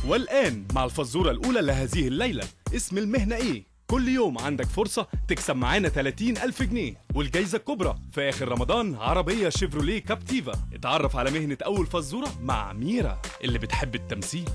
والآن مع الفزورة الأولى لهذه الليلة اسم المهنة إيه؟ كل يوم عندك فرصة تكسب معانا 30 ألف جنيه والجايزة الكبرى في آخر رمضان عربية شيفروليه كابتيفا اتعرف على مهنة أول فزورة مع ميرا اللي بتحب التمثيل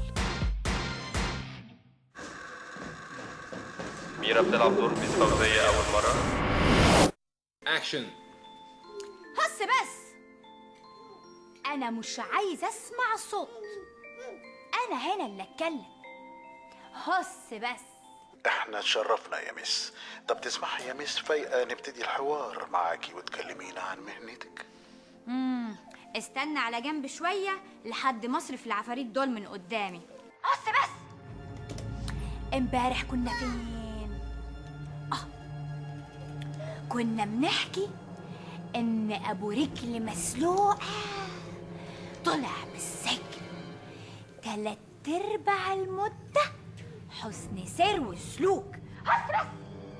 ميرا بتلعب دور ميس فوزية أول مرة اكشن هس بس انا مش عايز اسمع صوت انا هنا اللي اتكلم هس بس احنا اتشرفنا يا مس طب تسمحي يا مس فايقة نبتدي الحوار معاكي وتكلمينا عن مهنتك استنى على جنب شوية لحد مصرف العفاريت دول من قدامي هس بس امبارح كنا فين اه كنا بنحكي ان ابو رجل مسلوقة طلع من السجن تلات ارباع المدة حسن سير وسلوك هس بس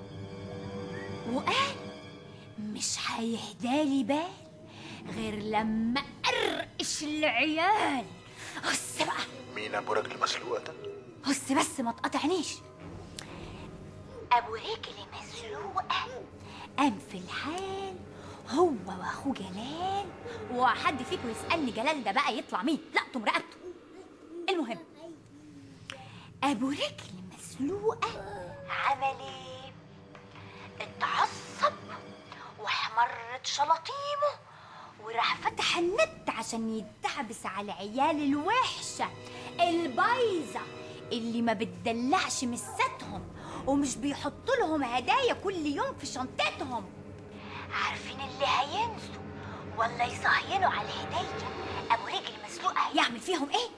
وقال مش هيهدالي بال غير لما ارقش العيال هس بقى مين ابو رجل مسلوقة ده؟ هس بس ما تقاطعنيش ابو رجل مسلوقه قام في الحال هو واخوه جلال وحد فيكم يسالني جلال ده بقى يطلع مين لقطم رقبته المهم ابو رجل مسلوقه عمل ايه اتعصب واحمرت شلاطيمه وراح فتح النت عشان يتحبس على العيال الوحشة البايظة اللي ما بتدلعش مستهم ومش بيحطوا لهم هدايا كل يوم في شنطتهم عارفين اللي هينسوا ولا يصهينوا على الهدية أبو رجل مسلوقة هيعمل فيهم إيه؟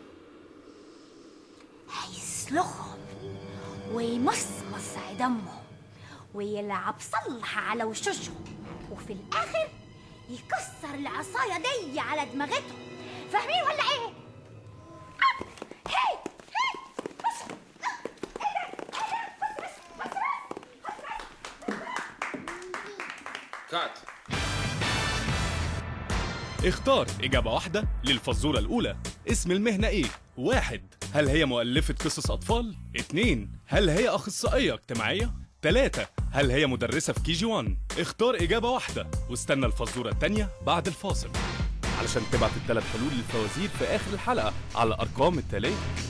هيسلخهم ويمصمص عدمهم ويلعب صلح على وشوشهم وفي الآخر يكسر العصاية دي على دماغتهم فاهمين ولا ايه؟ آه! هي هي بص كات اختار إجابة واحدة للفزورة الأولى اسم المهنة إيه؟ واحد هل هي مؤلفة قصص أطفال؟ اتنين هل هي أخصائية اجتماعية؟ تلاتة هل هي مدرسة في كي جي 1؟ اختار إجابة واحدة واستنى الفزورة التانية بعد الفاصل علشان تبعت الثلاث حلول للفوازير في آخر الحلقة على الأرقام التالية